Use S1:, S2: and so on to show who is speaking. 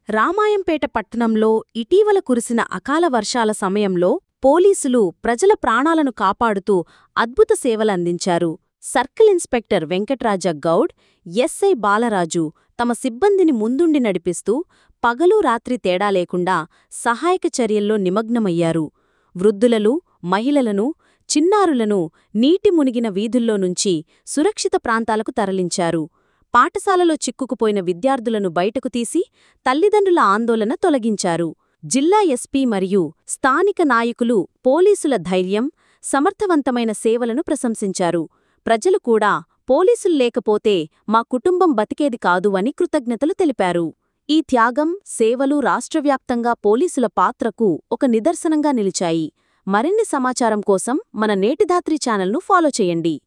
S1: రామాయంపేట పట్టణంలో ఇటీవల కురిసిన అకాల వర్షాల సమయంలో పోలీసులు ప్రజల ప్రాణాలను కాపాడుతూ అద్భుత సేవలందించారు circle inspector Venkatraja Goud SI Balaraju తమ సిబ్బందిని ముందుండి నడిపిస్తూ పగలు రాత్రి తేడా లేకుండా సహాయక చర్యల్లో నిమగ్నమయ్యారు వృద్ధులను మహిళలను చిన్నారులను నీటి మునిగిన వీధుల్లో నుంచి సురక్షిత ప్రాంతాలకు తరలించారు పాఠశాలలో చిక్కుకుపోయిన విద్యార్థులను బయటకు తీసి తల్లిదండ్రుల ఆందోళన తొలగించారు జిల్లా ఎస్పీ మరియు స్థానిక నాయకులు పోలీసుల ధైర్యం సమర్థవంతమైన సేవలను ప్రశంసించారు ప్రజలు కూడా పోలీసులు లేకపోతే మా కుటుంబం బతికేది కాదు అని కృతజ్ఞతలు తెలిపారు ఈ త్యాగం సేవలు రాష్ట్రవ్యాప్తంగా పోలీసుల పాత్రకు ఒక నిదర్శనంగా నిలిచాయి మరిన్ని సమాచారం కోసం మన నేటిధాత్రి ఛానల్ను ఫాలో చేయండి